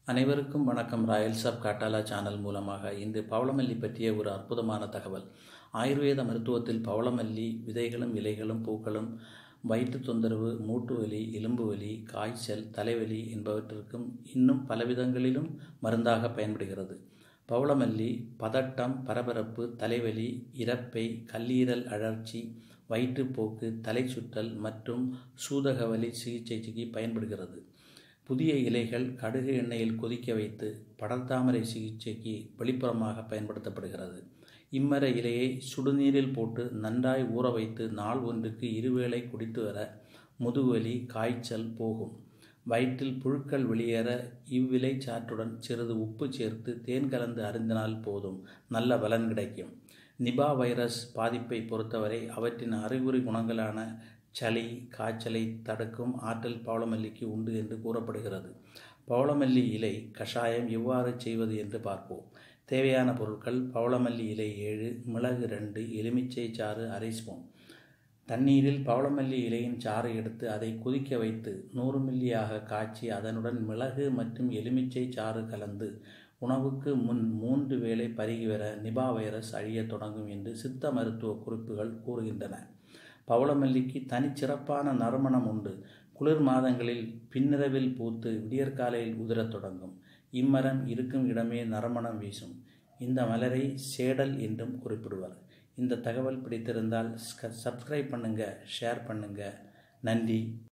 அனைவருக்கும் வணக்கம் Royals of காட்டாலா channel மூலமாக இன்று பவளமல்லி பற்றிய ஒரு அற்புதமான தகவல் ஆயுர்வேத மருத்துவத்தில் பவளமல்லி விதைகளும் இலைகளும் பூக்களும் வயிற்று தொந்தரவு மூட்டு வலி எலும்பு வலி காய்ச்சல் தலைவலி என்பவற்றிற்கும் இன்னும் பலவிதங்களிலும் மருந்தாக பயன்படுகிறது பவளமல்லி பதட்டம் பரபரப்பு தலைவலி இறப்பை கல்லீரல் அழற்சி வயிற்றுப்போக்கு தலை சுற்றல் மற்றும் சூதகவலி சிகிச்சைக்கு பயன்படுகிறது புதிய இலைகள் கடுகு எண்ணெயில் கொதிக்க வைத்து படர்தாமரை சிகிச்சைக்கு வெளிப்புறமாக பயன்படுத்தப்படுகிறது இம்மர இலையை சுடுநீரில் போட்டு நன்றாய் ஊற வைத்து நாள் ஒன்றுக்கு இருவேளை குடித்து வர முதுவலி காய்ச்சல் போகும் வயிற்றில் புழுக்கள் வெளியேற இவ்விலை சாற்றுடன் சிறிது உப்பு சேர்த்து தேன் கலந்து அருந்தினால் போதும் நல்ல பலன் கிடைக்கும் நிபா வைரஸ் பாதிப்பை பொறுத்தவரை அவற்றின் அறிகுறி குணங்களான சளி காய்ச்சலை தடுக்கும் ஆற்றல் பவளமல்லிக்கு உண்டு என்று கூறப்படுகிறது பவளமல்லி இலை கஷாயம் எவ்வாறு செய்வது என்று பார்ப்போம் தேவையான பொருட்கள் பவளமல்லி இலை ஏழு மிளகு ரெண்டு எலுமிச்சை சாறு அரை ஸ்பூன் தண்ணீரில் பவளமல்லி இலையின் சாறு எடுத்து அதை கொதிக்க வைத்து நூறு மில்லியாக காய்ச்சி அதனுடன் மிளகு மற்றும் எலுமிச்சை சாறு கலந்து உணவுக்கு முன் மூன்று வேளை பருகி வர நிபா வைரஸ் அழியத் தொடங்கும் என்று சித்த மருத்துவ குறிப்புகள் கூறுகின்றன பவளமல்லிக்கு தனிச்சிறப்பான நறுமணம் உண்டு குளிர் மாதங்களில் பின்னிரவில் பூத்து விடியற்காலையில் உதிரத் தொடங்கும் இம்மரம் இருக்கும் இடமே நறுமணம் வீசும் இந்த மலரை சேடல் என்றும் குறிப்பிடுவர் இந்த தகவல் பிடித்திருந்தால் சப்ஸ்கிரைப் பண்ணுங்கள் ஷேர் பண்ணுங்கள் நன்றி